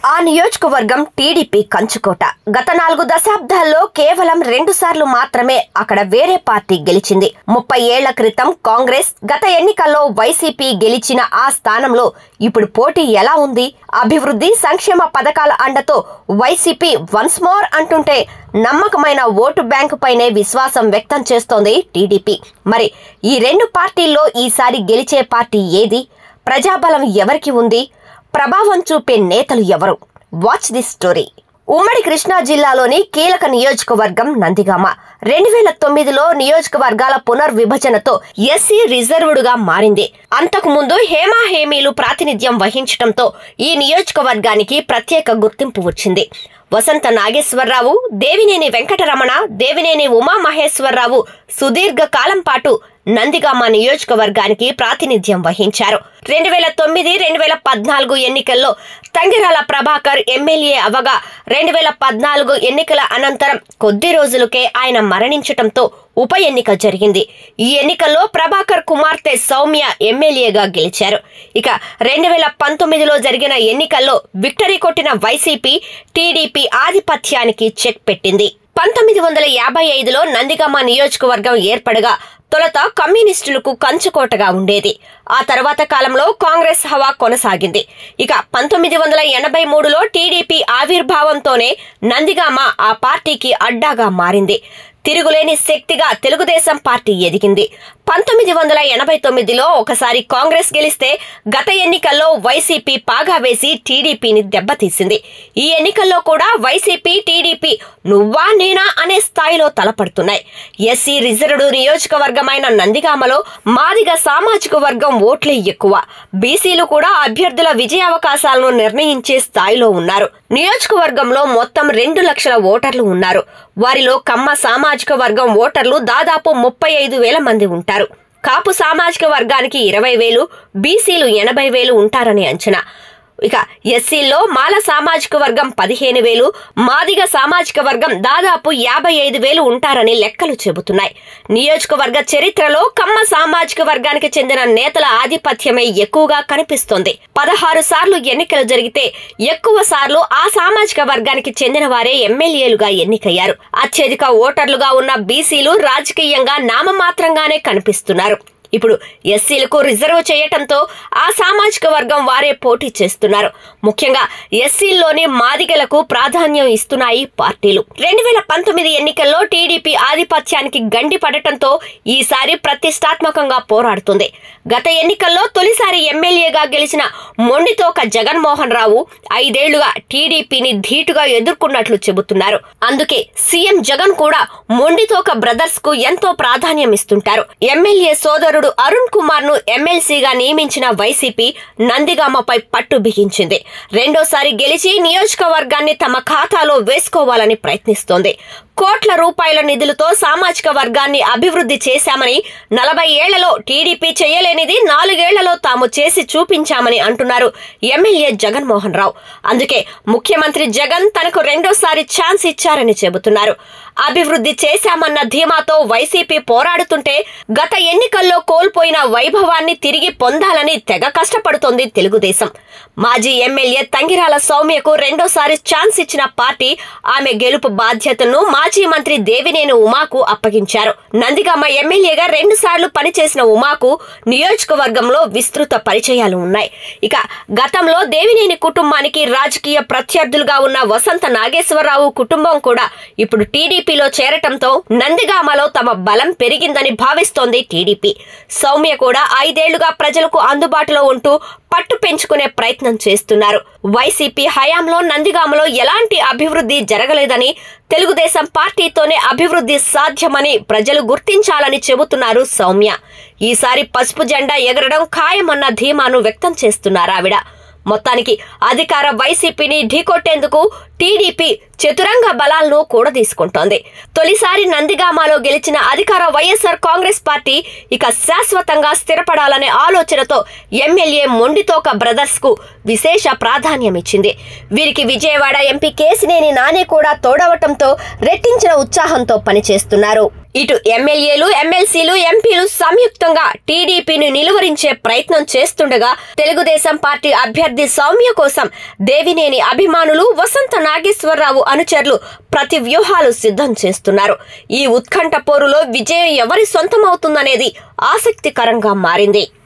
ఆ నియోజకవర్గం టీడీపీ కంచుకోట గత నాలుగు దశాబ్దాల్లో కేవలం రెండు సార్లు మాత్రమే అక్కడ వేరే పార్టీ గెలిచింది ముప్పై ఏళ్ల క్రితం కాంగ్రెస్ గత ఎన్నికల్లో వైసీపీ గెలిచిన ఆ స్థానంలో ఇప్పుడు పోటీ ఎలా ఉంది అభివృద్ధి సంక్షేమ పథకాల అండతో వైసీపీ వన్స్ మోర్ అంటుంటే నమ్మకమైన ఓటు బ్యాంకు పైనే విశ్వాసం వ్యక్తం చేస్తోంది టీడీపీ మరి ఈ రెండు పార్టీల్లో ఈసారి గెలిచే పార్టీ ఏది ప్రజాబలం ఎవరికి ఉంది ప్రభావం చూపే నేతలు ఎవరు వాచ్ దిస్ స్టోరీ ఉమ్మడి కృష్ణా జిల్లాలోని కీలక నియోజకవర్గం నందిగామ రెండు వేల తొమ్మిదిలో నియోజకవర్గాల పునర్విభజనతో ఎస్సీ రిజర్వ్డ్గా మారింది అంతకు ముందు హేమా హేమీలు ప్రాతినిధ్యం వహించడంతో ఈ నియోజకవర్గానికి ప్రత్యేక గుర్తింపు వచ్చింది వసంత నాగేశ్వరరావు దేవినేని వెంకటరమణ దేవినేని ఉమామహేశ్వరరావు సుదీర్ఘ కాలం పాటు నందిగామ నియోజకవర్గానికి ప్రాతినిధ్యం వహించారు రెండు వేల తొమ్మిది రెండు వేల పద్నాలుగు ఎన్నికల్లో తంగిరాల ప్రభాకర్ ఎమ్మెల్యే అవగా రెండు వేల పద్నాలుగు ఎన్నికల అనంతరం కొద్ది రోజులకే ఆయన మరణించటంతో ఉప ఎన్నిక జరిగింది ఈ ఎన్నికల్లో ప్రభాకర్ కుమార్తె సౌమ్య ఎమ్మెల్యేగా గెలిచారు ఇక రెండు వేల పంతొమ్మిదిలో జరిగిన ఎన్నికల్లో విక్టరీ కొట్టిన వైసీపీ టీడీపీ ఆధిపత్యానికి చెక్ పెట్టింది పంతొమ్మిది వందల యాభై ఐదులో నందిగామ నియోజకవర్గం ఏర్పడగా తొలుత కమ్యూనిస్టులకు కంచుకోటగా ఉండేది ఆ తర్వాత కాలంలో కాంగ్రెస్ హవా కొనసాగింది ఇక పంతొమ్మిది వందల ఎనభై మూడులో టీడీపీ ఆవిర్భావంతోనే నందిగామ ఆ పార్టీకి అడ్డాగా మారింది తిరుగులేని శక్తిగా తెలుగుదేశం పార్టీ ఎదిగింది పంతొమ్మిది వందల ఎనభై తొమ్మిదిలో ఒకసారి కాంగ్రెస్ గెలిస్తే గత ఎన్నికల్లో వైసీపీ పాగా వేసి టీడీపీని దెబ్బతీసింది ఈ ఎన్నికల్లో కూడా వైసీపీ టీడీపీ నువ్వా నేనా అనే స్థాయిలో తలపడుతున్నాయి ఎస్సీ రిజర్వ్డ్ నియోజకవర్గమైన నందిగామలో మాదిగ సామాజిక వర్గం ఓట్లే ఎక్కువ బీసీలు కూడా అభ్యర్థుల విజయావకాశాలను నిర్ణయించే స్థాయిలో ఉన్నారు నియోజకవర్గంలో మొత్తం రెండు లక్షల ఓటర్లు ఉన్నారు వారిలో కమ్మ సామాజిక వర్గం ఓటర్లు దాదాపు ముప్పై ఐదు వేల మంది ఉంటారు కాపు సామాజిక వర్గానికి ఇరవై వేలు బీసీలు ఎనభై వేలు ఉంటారని అంచనా ఇక ఎస్సీల్లో మాల సామాజిక వర్గం పదిహేను వేలు మాదిగ సామాజిక వర్గం దాదాపు యాభై ఐదు వేలు ఉంటారని లెక్కలు చెబుతున్నాయి నియోజకవర్గ చరిత్రలో కమ్మ సామాజిక వర్గానికి చెందిన నేతల ఆధిపత్యమే ఎక్కువగా కనిపిస్తోంది పదహారు సార్లు ఎన్నికలు జరిగితే ఎక్కువ సార్లు ఆ సామాజిక వర్గానికి చెందిన వారే ఎమ్మెల్యేలుగా ఎన్నికయ్యారు అత్యధిక ఓటర్లుగా ఉన్న బీసీలు రాజకీయంగా నామమాత్రంగానే కనిపిస్తున్నారు ఇప్పుడు ఎస్సీలకు రిజర్వ్ చేయటంతో ఆ సామాజిక వర్గం వారే పోటీ చేస్తున్నారు ముఖ్యంగా ఎస్సీల్లోని మాదిగలకు ప్రాధాన్యం ఇస్తున్నాయి పార్టీలు రెండు వేల పంతొమ్మిది ఎన్నికల్లో టీడీపీ ఆధిపత్యానికి గండి పడటంతో ఈసారి ప్రతిష్టాత్మకంగా పోరాడుతుంది గత ఎన్నికల్లో తొలిసారి ఎమ్మెల్యేగా గెలిచిన మొండితోక జగన్మోహన్ రావు ఐదేళ్లుగా టీడీపీని ధీటుగా ఎదుర్కొన్నట్లు చెబుతున్నారు అందుకే సీఎం జగన్ కూడా మొండితోక బ్రదర్స్ కు ఎంతో ప్రాధాన్యం ఇస్తుంటారు ఎమ్మెల్యే సోదరుడు అరుణ్ కుమార్ ను ఎమ్మెల్సీగా నియమించిన వైసీపీ నందిగామపై పట్టు బిగించింది రెండోసారి గెలిచి నియోజకవర్గాన్ని తమ ఖాతాలో వేసుకోవాలని ప్రయత్నిస్తోంది కోట్ల రూపాయల నిధులతో సామాజిక వర్గాన్ని అభివృద్ధి చేశామని నలభై ఏళ్లలో టీడీపీ చేయలేనిది నాలుగేళ్లలో తాము చేసి చూపించామని అంటున్నారు ఎమ్మెల్యే జగన్మోహన్ రావు అందుకే ముఖ్యమంత్రి జగన్ తనకు రెండోసారి ఛాన్స్ ఇచ్చారని చెబుతున్నారు అభివృద్ధి చేశామన్న ధీమాతో వైసీపీ పోరాడుతుంటే గత ఎన్నికల్లో కోల్పోయిన వైభవాన్ని తిరిగి పొందాలని తెగ కష్టపడుతోంది తెలుగుదేశం మాజీ ఎమ్మెల్యే తంగిరాల సౌమ్యకు రెండోసారి ఛాన్స్ ఇచ్చిన పార్టీ ఆమె గెలుపు బాధ్యతను మాజీ మంత్రి దేవినేని ఉమాకు అప్పగించారు నందిగామ ఎమ్మెల్యేగా రెండు సార్లు పనిచేసిన ఉమాకు నియోజకవర్గంలో విస్తృత పరిచయాలు ఉన్నాయి ఇక గతంలో దేవినేని కుటుంబానికి రాజకీయ ప్రత్యర్థులుగా ఉన్న వసంత నాగేశ్వరరావు కుటుంబం కూడా ఇప్పుడు టీడీపీలో చేరటంతో నందిగామలో తమ బలం పెరిగిందని భావిస్తోంది టీడీపీ సౌమ్య కూడా ఐదేళ్లుగా ప్రజలకు అందుబాటులో ఉంటూ పట్టు పెంచుకునే ప్రయత్నం చేస్తున్నారు వైసీపీ హయాంలో నందిగామలో ఎలాంటి అభివృద్ధి జరగలేదని తెలుగుదేశం పార్టీతోనే అభివృద్ధి సాధ్యమని ప్రజలు గుర్తించాలని చెబుతున్నారు సౌమ్య ఈసారి పసుపు జెండా ఎగరడం ఖాయమన్న ధీమాను వ్యక్తం చేస్తున్నారు ఆవిడ మొత్తానికి అధికార వైసీపీని ఢీకొట్టేందుకు టీడీపీ చతురంగ బలాలను కూడదీసుకుంటోంది తొలిసారి నందిగామాలో గెలిచిన అధికార వైఎస్ఆర్ కాంగ్రెస్ పార్టీ ఇక శాశ్వతంగా స్థిరపడాలనే ఆలోచనతో ఎమ్మెల్యే మొండితోక బ్రదర్స్ కు విశేష ప్రాధాన్యమిచ్చింది వీరికి విజయవాడ ఎంపీ కేసినేని నాని కూడా తోడవటంతో రెట్టించిన ఉత్సాహంతో పనిచేస్తున్నారు ఇటు ఎమ్మెల్యేలు ఎమ్మెల్సీలు ఎంపీలు సంయుక్తంగా టీడీపీని నిలువరించే ప్రయత్నం చేస్తుండగా తెలుగుదేశం పార్టీ అభ్యర్థి సౌమ్య కోసం దేవినేని అభిమానులు వసంత నాగేశ్వరరావు అనుచరులు ప్రతి వ్యూహాలు సిద్ధం చేస్తున్నారు ఈ ఉత్కంఠ పోరులో విజయం ఎవరి సొంతమవుతుందనేది ఆసక్తికరంగా మారింది